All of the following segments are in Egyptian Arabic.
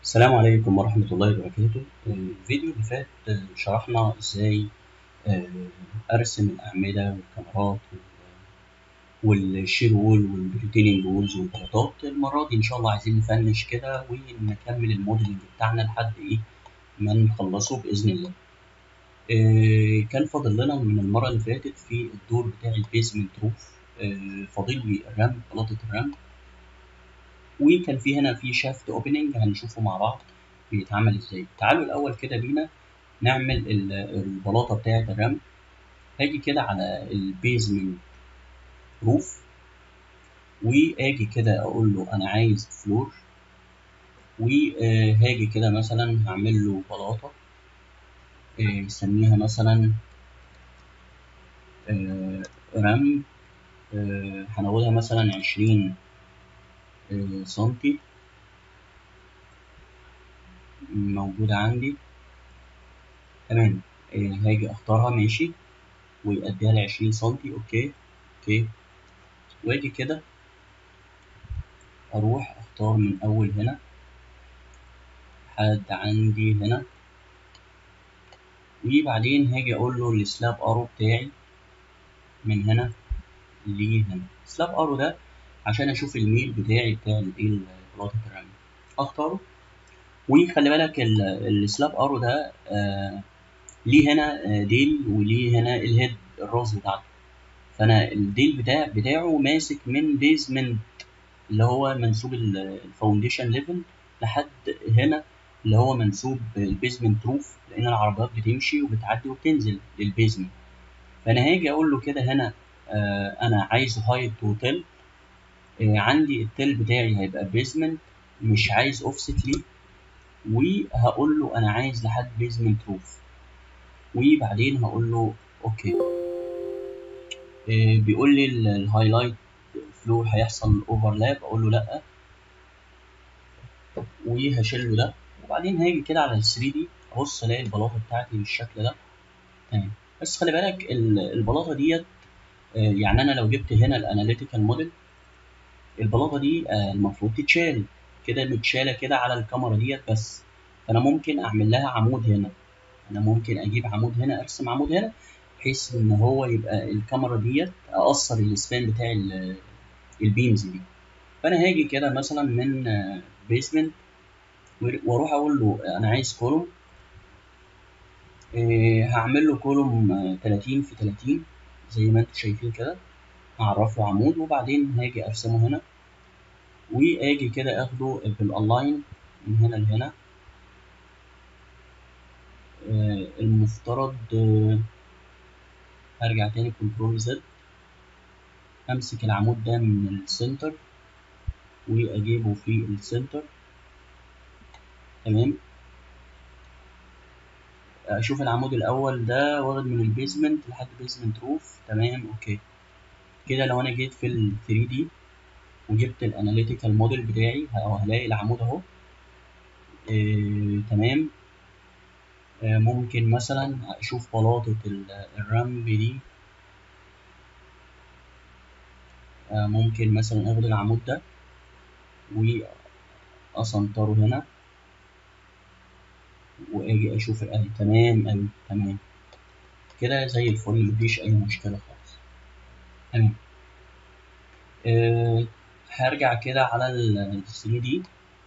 السلام عليكم ورحمة الله وبركاته الفيديو اللي فات شرحنا ازاي ارسم الاعمدة والكاميرات والشير وول والبريتيننج وولز والبلاطات المرة دي ان شاء الله عايزين نفنش كده ونكمل الموديلنج بتاعنا لحد ايه ما نخلصه بإذن الله كان فاضل لنا من المرة اللي فاتت في الدور بتاع البيزمنت روف فاضل لي الرمل بلاطة الرمل وكان في هنا في شافت اوبننج هنشوفه مع بعض بيتعمل ازاي تعالوا الاول كده بينا نعمل البلاطه بتاعه الرمل هاجي كده على البيزمنت روف واجي كده اقول له انا عايز فلور وهاجي كده مثلا هعمل له بلاطه نسميها مثلا رمل هنقولها مثلا عشرين سنتي موجودة عندي تمام هاجي اختارها ماشي ويأديها لعشرين سنتي اوكي اوكي واجي كده اروح اختار من اول هنا لحد عندي هنا وبعدين هاجي اقول له السلاب ارو بتاعي من هنا لهنا السلاب ارو ده عشان اشوف الميل بتاعي بتاع الايه بلاطه الرمل اختاره وخلي بالك السلاب ارو ده آه ليه هنا ديل وليه هنا الهيد الراس بتاعته فانا الديل بتاع بتاعه ماسك من بيزمنت اللي هو منسوب الفاونديشن ليفل لحد هنا اللي هو منسوب البيزمنت روف لان العربيات بتمشي وبتعدي وبتنزل للبيزمنت فانا هاجي اقول له كده هنا آه انا عايز هايت وتل عندي التل بتاعي هيبقى بيزمنت مش عايز اوفست ليه وهقول له انا عايز لحد بيزمنت روف وبعدين هقول له اوكي إيه بيقول لي الهايلايت فلور هيحصل اوفرلاب اقول له لا وهشيل له ده وبعدين هاجي كده على ال 3 دي ابص الاقي البلاطه بتاعتي بالشكل ده تمام بس خلي بالك البلاطه ديت يعني انا لو جبت هنا الاناليتيكال موديل البلاطه دي المفروض تتشال كده متشاله كده على الكاميرا ديت بس فانا ممكن اعمل لها عمود هنا انا ممكن اجيب عمود هنا ارسم عمود هنا بحيث ان هو يبقى الكاميرا ديت اقصر السبان بتاع البيمز دي فانا هاجي كده مثلا من بيسمنت واروح اقول له انا عايز كولوم هعمل له كولوم 30 في 30 زي ما انتم شايفين كده هعرفه عمود وبعدين هاجي ارسمه هنا واجي كده اخده بالالاين من هنا لهنا آه المفترض آه هرجع تاني كنترول زد امسك العمود ده من السنتر واجيبه في السنتر تمام اشوف العمود الاول ده واخد من البيزمنت لحد بيزمنت روف تمام اوكي كده لو انا جيت في ال 3 دي وجبت الاناليتيكال موديل بتاعي هلاقي العمود اهو إيه تمام إيه ممكن مثلا اشوف بلاطة الرمل دي آه ممكن مثلا اخد العمود ده واسنطره هنا واجي اشوف الاهي تمام اوي تمام كده زي الفل مفيش اي مشكلة خالص تمام إيه هرجع كده على ال 3 دي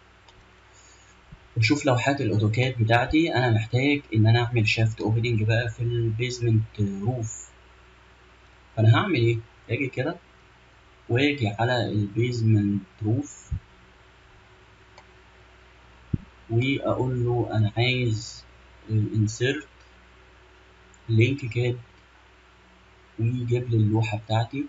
واشوف لوحات الاوتوكاد بتاعتي انا محتاج ان انا اعمل شافت اوبننج بقى في البيزمنت روف فانا هعمل ايه اجي كده واجي على البيزمنت روف واقول له انا عايز انسيرت لينك كاد ويجيب لي اللوحه بتاعتي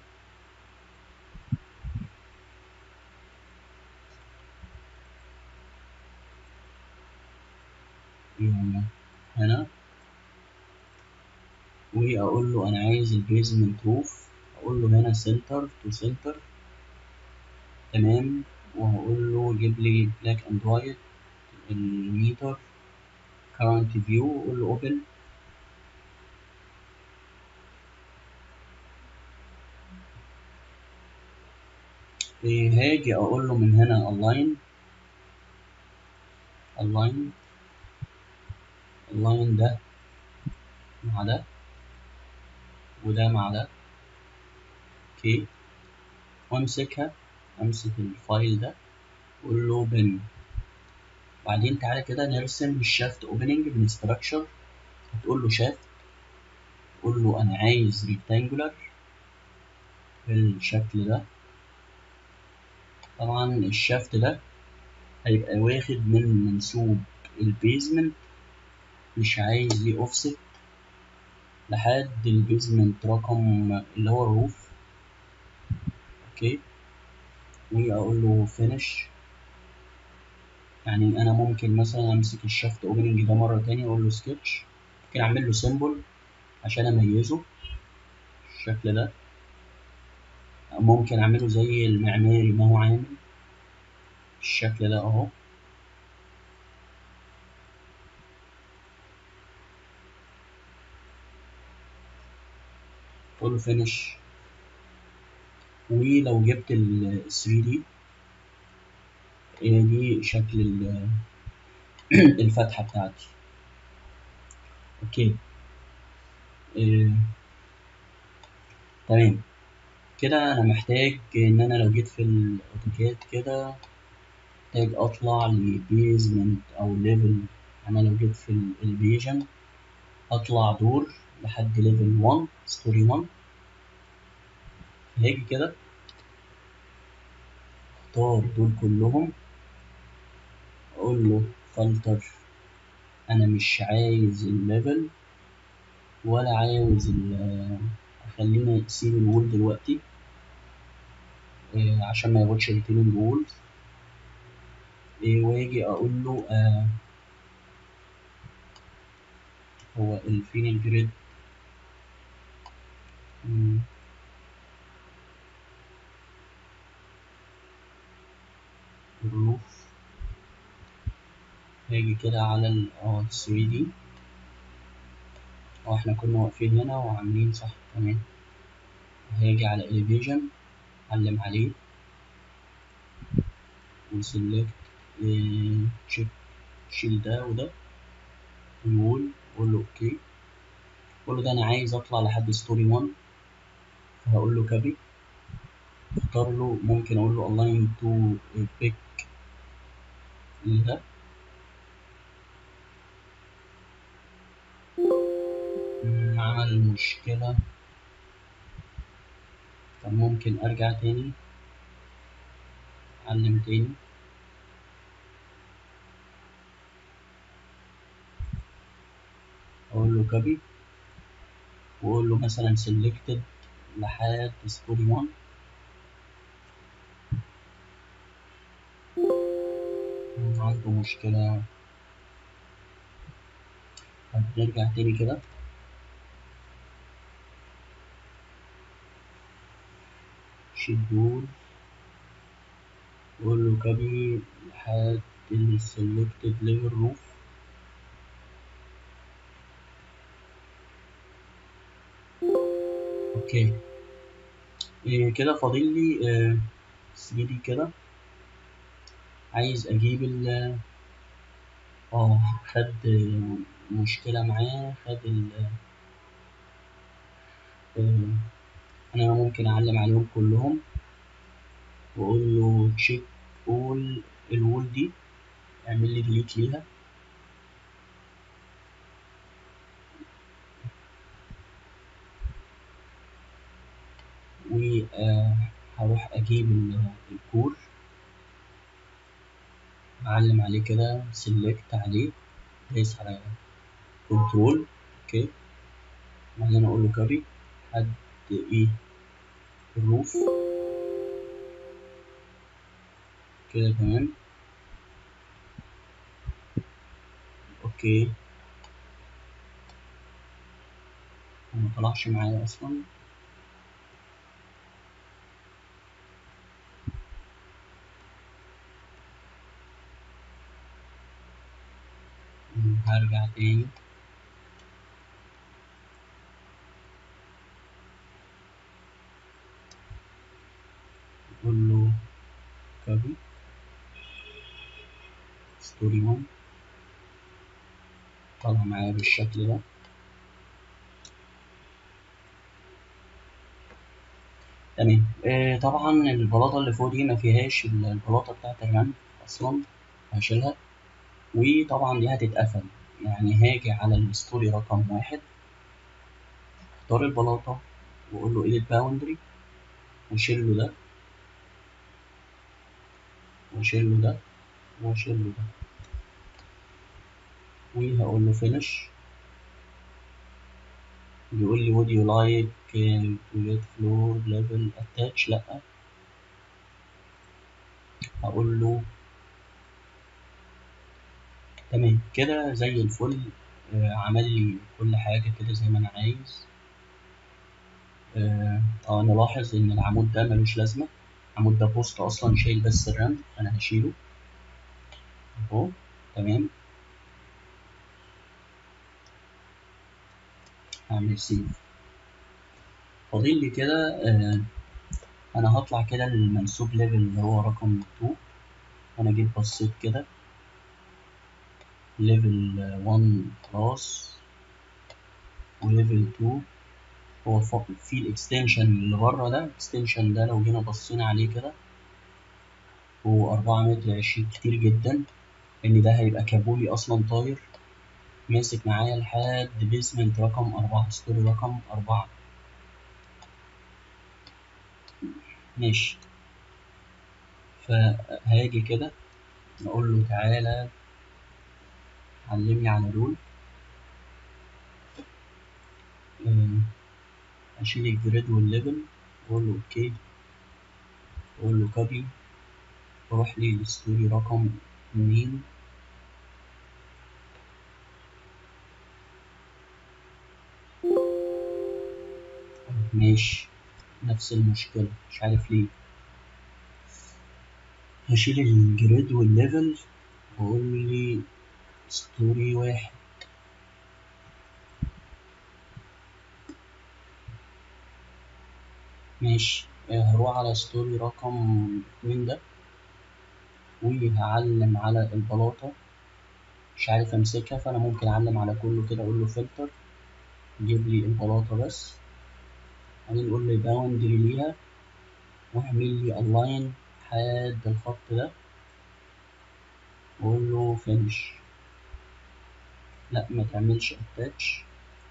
هنا واقول له انا عايز البيزمنت روف اقول له هنا سنتر تو سنتر تمام وهقول له جيب لي بلاك اند وايت الميتر كارنت فيو واقول له اوبن هاجي اقول له من هنا align اللاين اللاين ده مع ده وده مع ده اوكي وامسكها امسك الفايل ده اقول له بن بعدين تعالى كده نرسم الشافت اوبننج من ستراكشر هتقول له شافت قول له انا عايز ريكتانجولار بالشكل ده طبعا الشافت ده هيبقى واخد من منسوب البيزمنت مش عايز ليه اوفست لحد البيزمنت رقم اللي هو الروف اوكي واقول له فينش يعني انا ممكن مثلا امسك الشافت اوبننج ده مره تانية اقول له سكتش ممكن اعمل له سيمبل عشان اميزه الشكل ده ممكن اعمله زي المعماري ما هو عامل الشكل ده اهو تقول له فينش ولو جبت ال 3 دي دي شكل الفتحة بتاعتي اوكي إيه. تمام كده انا محتاج ان انا لو جيت في الاوتوكاد كده محتاج اطلع لبيزمنت او ليفل انا لو جيت في الفيجن اطلع دور لحد ليفل 1 ستوري 1 هاجي كده اختار دول كلهم اقول له فلتر انا مش عايز الليفل ولا عاوز ال خلينا اسيب الوول دلوقتي إيه عشان ما ياخدش ريتيننج وول إيه واجي اقول له آه هو الفين الجريد الروف هاجي كده على ال اه 3 دي اه احنا كنا واقفين هنا وعاملين صح تمام هاجي على elevation علم عليه وسلكت تشيك شيل ده وده الوول اقول له اوكي اقول له ده انا عايز اطلع لحد ستوري 1 فهقول له كابي اختار له ممكن اقول له align to pick ده عمل مشكلة طب ممكن ارجع تاني علم تاني اقول له كوبي واقول له مثلا selected لحد ستوري 1 عنده مشكلة طب نرجع تاني كده شيل دول واقول له كوبي لحد ال selected level roof اوكي إيه كده فاضل لي آه 3 دي كده عايز اجيب ال اه خد مشكلة معاه خد ال آه انا ممكن اعلم عليهم كلهم واقول له تشيك اول الوول دي اعمل لي ديليت ليها وهروح اجيب الكور اعلم عليه كده سيلكت عليه دايس على كنترول اوكي بعدين اقول له كوبي لحد ايه الروف كده تمام اوكي ما طلعش معايا اصلا هرجع تاني اقول له كوبي ستوري 1 طالع معايا بالشكل ده تمام آه طبعا البلاطة اللي فوق دي ما فيهاش البلاطة بتاعت الرمل أصلا هشيلها وطبعا دي هتتقفل يعني هاجي على الستوري رقم واحد اختار البلاطة واقول له edit boundary واشيل له ده واشيل له ده واشيل له ده وهقول له finish بيقول لي would you like uh, to get floor level attach لأ هقول له تمام كده زي الفل آه عمل لي كل حاجة كده زي ما أنا عايز آه آه، نلاحظ إن العمود ده ملوش لازمة العمود ده بوست أصلا شايل بس الرمل أنا هشيله أهو تمام هعمل سيف فاضل لي كده آه أنا هطلع كده للمنسوب ليفل اللي هو رقم 2 وأنا جيت بصيت كده ليفل 1 خلاص وليفل 2 هو ف- في الاكستنشن اللي بره ده الاكستنشن ده لو جينا بصينا عليه كده هو أربعة متر عشرين كتير جدا إن ده هيبقى كابولي أصلا طاير ماسك معايا لحد بيسمنت رقم أربعة ستوري رقم أربعة ماشي فهاجي كده نقول له تعالى علمني على دول أم، أشيل الجريد والليفل وأقول له أوكي وأقول له كوبي وأروح لي الستوري رقم اتنين ماشي نفس المشكلة مش عارف ليه هشيل الجريد والليفل وأقول لي ستوري واحد ماشي آه، هروح على ستوري رقم اتنين ده وهعلم على البلاطة مش عارف امسكها فانا ممكن اعلم على كله كده اقول له فلتر جيب لي البلاطة بس بعدين نقول له باوندري ليها واعمل لي الاين حاد الخط ده واقول له فينش لا ما تعملش اتاتش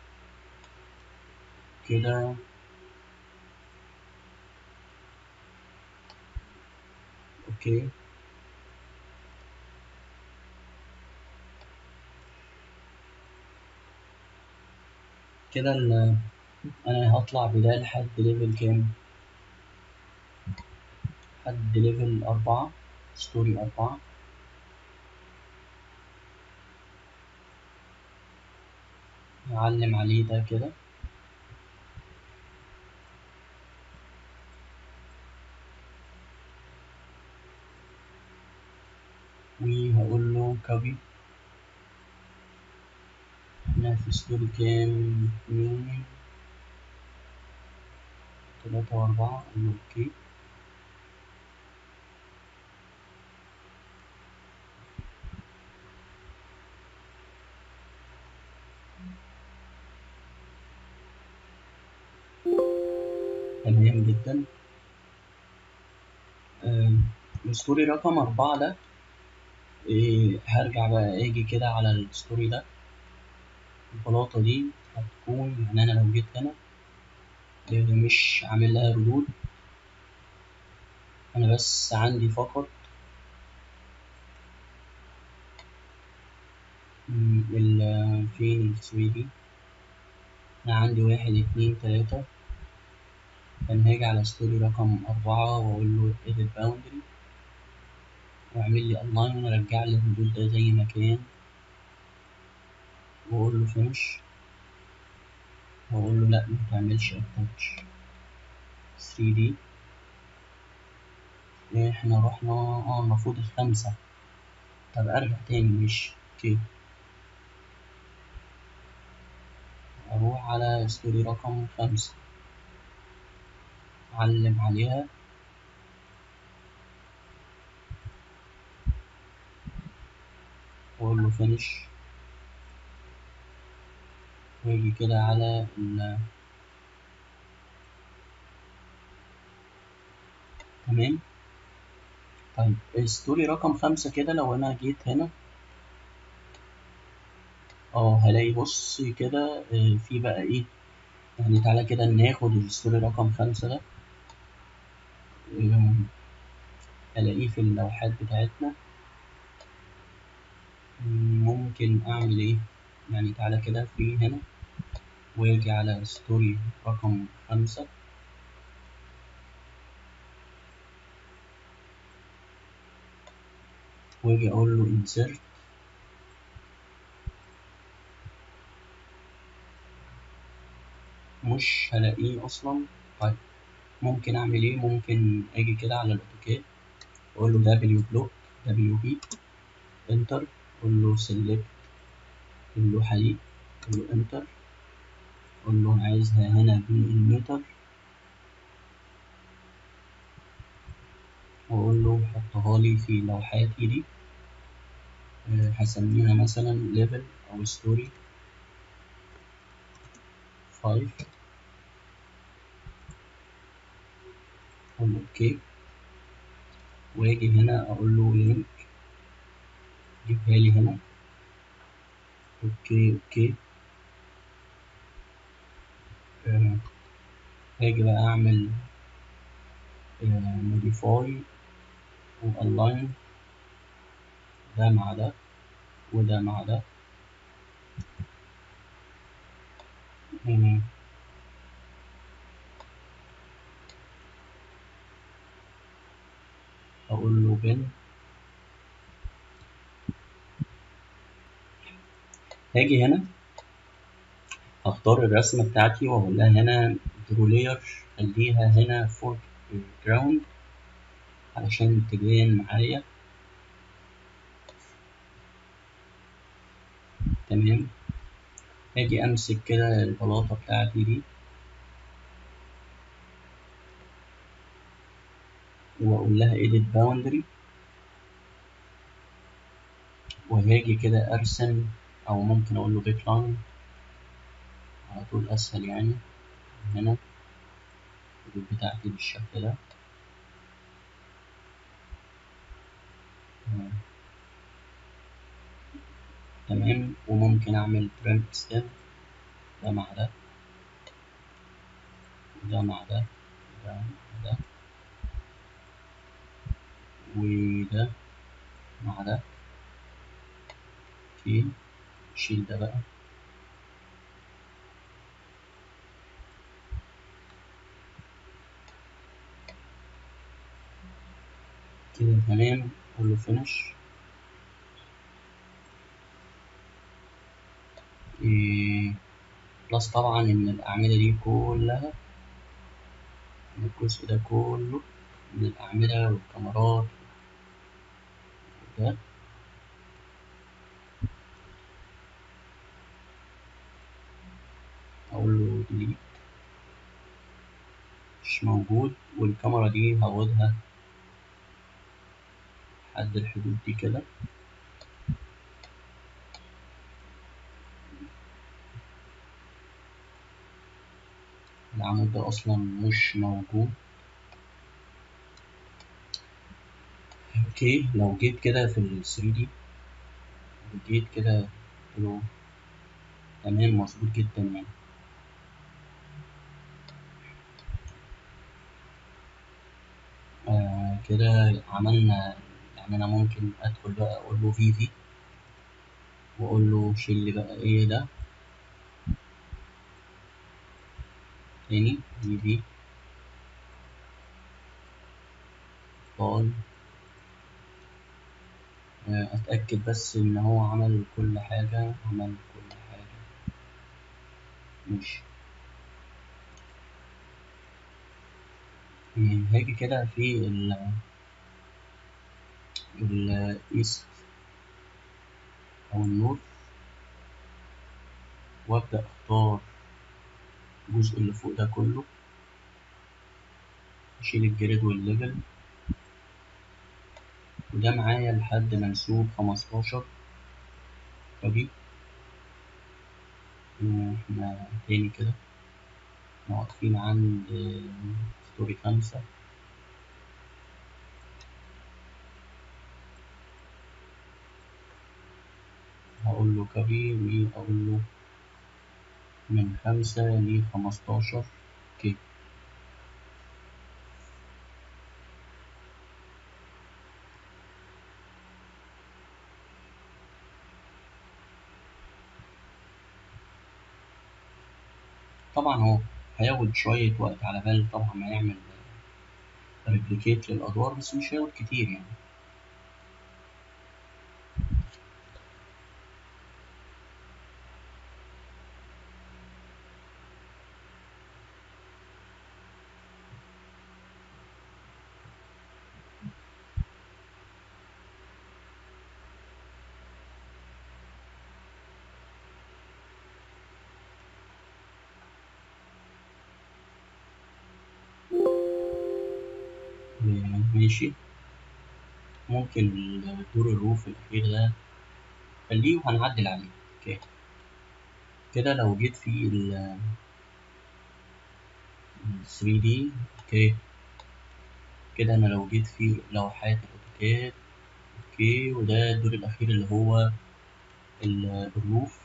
كده اوكي كده ال- انا هطلع بداية لحد ليفل كام لحد ليفل أربعة ستوري أربعة أعلم عليه ده كده وهقول له كوبي احنا في ستوري كام اتنين تلاتة وأربعة أقول له أوكي تمام جدا آم، الستوري رقم أربعة ده إيه هرجع بقى أجي كده على الستوري ده البلاطة دي هتكون يعني أنا لو جيت هنا إيه مش عامل لها ردود أنا بس عندي فقط مم، ال فين الثري دي أنا عندي واحد اتنين تلاتة فأنا هاجي على ستوري رقم أربعة وأقول له edit boundary واعمل لي align ورجع لي الردود ده زي ما كان واقول له finish واقول له لا ما تعملش attach 3D احنا رحنا اه المفروض الخمسة طب ارجع تاني مش اوكي اروح على ستوري رقم خمسة اعلم عليها واقول له finish واجي كده على ال تمام طيب ستوري رقم خمسة كده لو أنا جيت هنا اه هلاقي بص كده آه، في بقى ايه يعني تعالى كده ناخد الستوري رقم خمسة ده آه، ألاقيه في اللوحات بتاعتنا ممكن أعمل إيه يعني تعالى كده في هنا وأجي على ستوري رقم خمسة وأجي أقول له insert مش هلاقيه أصلا طيب ممكن أعمل إيه ممكن أجي كده على الأوتوكاد أقول له W block W B enter أقول له select اللوحة دي أقول له enter أقول له أنا عايزها هنا بالمتر وأقول له حطها لي في لوحاتي دي آه، هسميها مثلا level أو story 5 أقول له أوكي وأجي هنا أقول له link جيبها لي هنا أوكي أوكي آه، هاجي بقى أعمل آه، modify وalign ده مع ده وده مع ده آه، أقول له بن هاجي هنا هختار الرسمة بتاعتي وأقول لها هنا درو لاير خليها هنا فور جراوند علشان تبان معايا تمام هاجي أمسك كده البلاطة بتاعتي دي وأقول لها edit boundary وهاجي كده أرسم أو ممكن أقول له بيك لاين على طول أسهل يعني هنا الحدود بتاعتي بالشكل ده آه. تمام وممكن أعمل ترم ستيب ده مع ده وده مع ده وده مع ده وده مع ده اوكي شيل ده بقى كده تمام أقول له فينش إيه بلس طبعا إن الأعمدة دي كلها إن الجزء ده كله من الأعمدة والكاميرات وده أقول له ديليت مش موجود والكاميرا دي هاخدها لحد الحدود دي كده العمود ده أصلا مش موجود اوكي لو جيت كده في ال 3 دي جيت كده قلت له تمام مظبوط جدا يعني آه كده عملنا يعني انا ممكن ادخل بقى اقول له في في واقول له شيل لي بقى ايه ده تاني في في فاي آه اتاكد بس ان هو عمل كل حاجه عمل كل حاجه ماشي آه، هاجي كده في ال الايست او النورث وابدا اختار الجزء اللي فوق ده كله اشيل الجريد والليفل وده معايا لحد منسوب خمستاشر فدي احنا تاني كده احنا واقفين عند ستوري خمسة هقول له كوبي وأقول له من خمسة لخمستاشر كي طبعا هو هياخد شوية وقت على بال طبعا ما يعمل ريبليكيت للأدوار بس مش هياخد كتير يعني ماشي ممكن دور الروف الأخير ده خليه وهنعدل عليه اوكي كده لو جيت في ال 3D اوكي كده انا لو جيت في لوحات الاوتوكاد اوكي وده الدور الاخير اللي هو الروف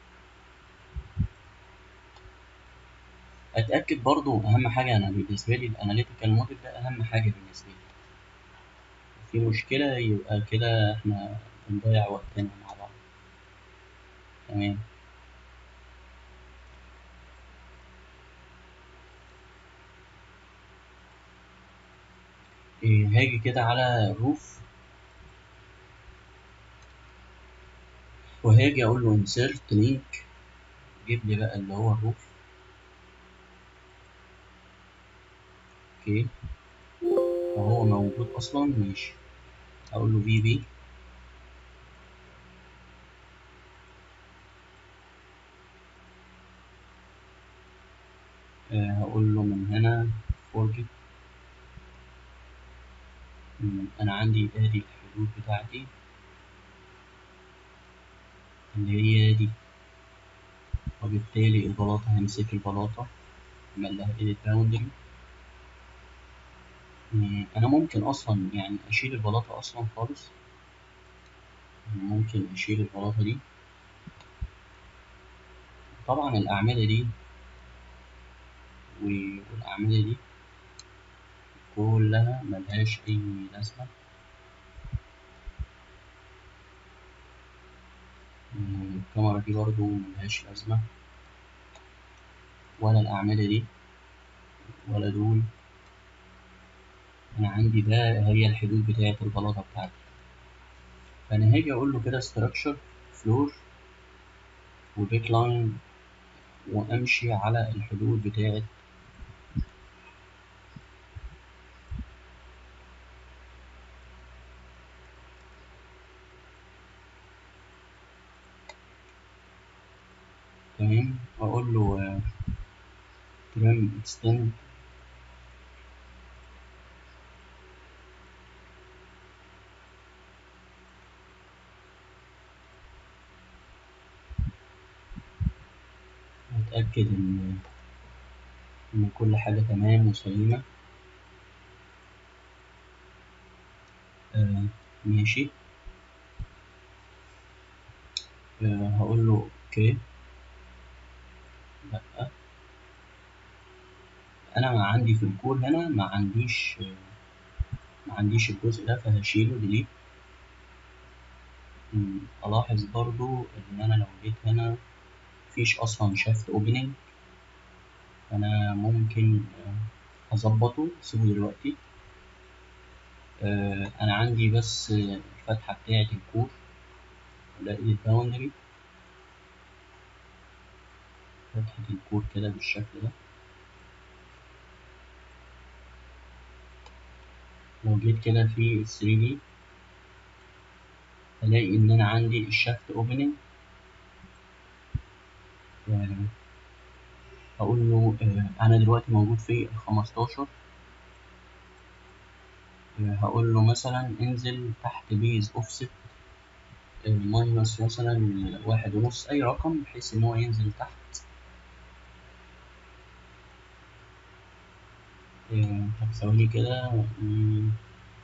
اتاكد برضو اهم حاجه انا بالنسبه لي الاناليتيكال موديل ده اهم حاجه بالنسبه لي في مشكله يبقى كده احنا بنضيع وقتنا مع بعض تمام إيه هاجي كده على الروف وهاجي اقول له insert link جيب لي بقى اللي هو الروف اوكي وهو موجود اصلا ماشي اقول له في بي آه هقول له من هنا forget انا عندي ادي الحدود بتاعتي اللي هي دي وبالتالي البلاطة همسك البلاطة اعمل لها edit boundary انا ممكن اصلا يعني اشيل البلاطة اصلا خالص ممكن اشيل البلاطة دي طبعا الاعمدة دي والاعمدة دي كلها ملهاش اي لازمة الكاميرا دي برضو ملهاش لازمة ولا الأعمدة دي ولا دول أنا عندي ده هي الحدود بتاعة البلاطة بتاعتي فأنا هاجي أقول له كده structure floor وبيك لاين وأمشي على الحدود بتاعة تمام وأقول له trim extend أتأكد إن إن كل حاجة تمام وسليمة آه ماشي آه هقول له أوكي لأ أنا ما عندي في الكور هنا ما عنديش آه ما عنديش الجزء ده فهشيله ديليت ألاحظ برضو إن أنا لو جيت هنا مفيش أصلا شافت أوبننج فأنا ممكن أظبطه أسيبه دلوقتي أنا عندي بس الفتحة بتاعة الكور ولا edit boundary فتحة الكور كده بالشكل ده لو جيت كده في 3D ألاقي إن أنا عندي الشافت أوبننج أقول له أنا دلوقتي موجود في الخمستاشر هقول له مثلا انزل تحت بيز أوفست ماينس مثلا واحد ونص أي رقم بحيث إن هو ينزل تحت آه، طب ثواني كده مم.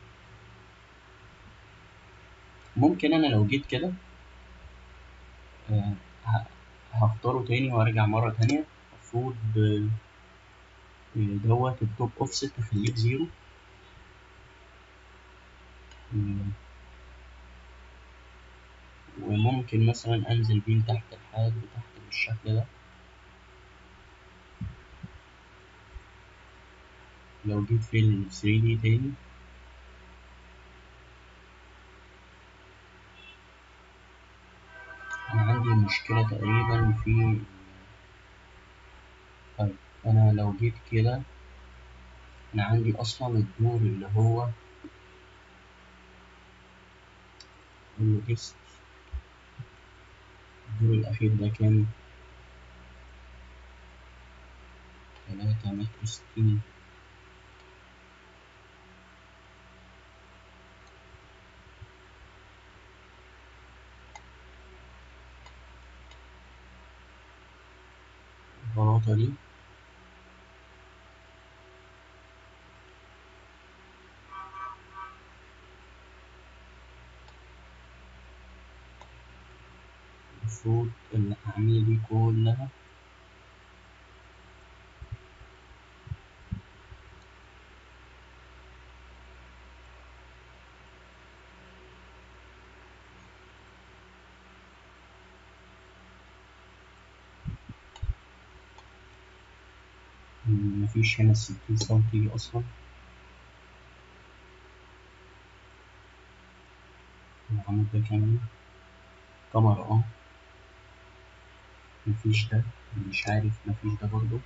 ممكن أنا لو جيت كده آه، ه- هختاره تاني وأرجع مرة تانية المفروض آه، دوت التوب أوفست أخليه بزيرو آه، وممكن مثلا أنزل بيه لتحت لحد تحت بالشكل ده لو جيت في ال 3D تاني أنا عندي مشكلة تقريبا في طيب أنا لو جيت كده أنا عندي أصلا الدور اللي هو اللي تيست الدور الأخير ده كان تلاتة متر ستين البلاطة دي المفروض الأعمدة دي كلها مفيش هنا الستين سنتي أصلا العمود ده كمان كاميرا اه مفيش ده مش عارف مفيش ده برضه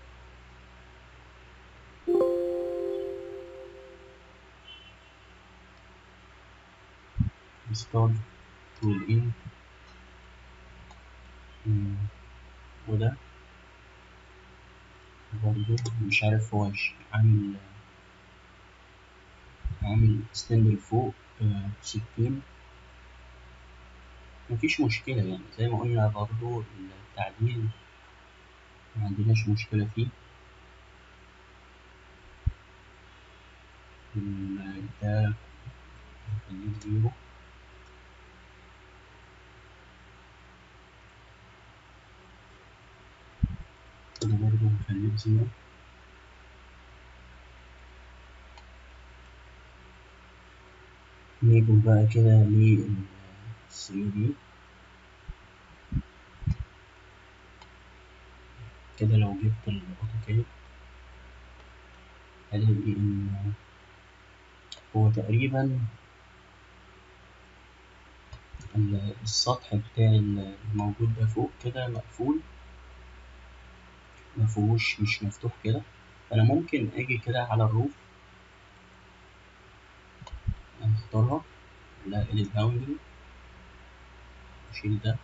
ستارت والإن وده برضه مش عارف هو ش- عامل عامل ستاند لفوق آه، ستين مفيش مشكلة يعني زي ما قلنا برضه التعديل ما عندناش مشكلة فيه ال- ده نخليه زيرو كده برضه نخليه بزيرو نيجي بقى كده لل 3D كده لو جبت الأوتوكاد هلاقي إن هو تقريبا ال- السطح بتاع الموجود ده فوق كده مقفول مفهوش مش مفتوح كده فأنا ممكن أجي كده على الروف أختارها لا الباوندري أشيل ده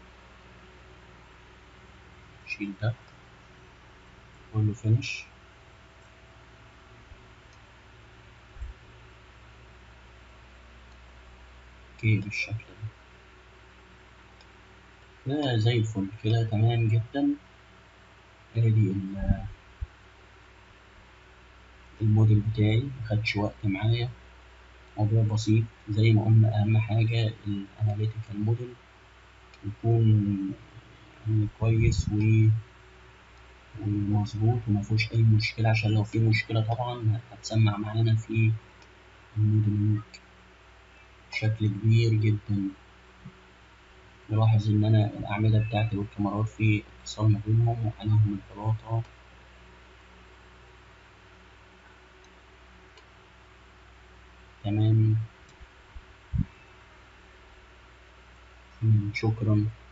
أشيل ده أقول له فينش اوكي بالشكل ده كده زي الفل كده تمام جدا ادي ال- الموديل بتاعي مخدش وقت معايا موضوع بسيط زي ما قلنا اهم حاجة الاناليتيكال موديل يكون يعني كويس و ومظبوط ومفيهوش أي مشكلة عشان لو في مشكلة طبعا هتسمع معانا في الموديلنج بشكل كبير جدا نلاحظ إن أنا الأعمدة بتاعتي والكاميرات في اتصال ما بينهم وعليهم البلاطة تمام شكرا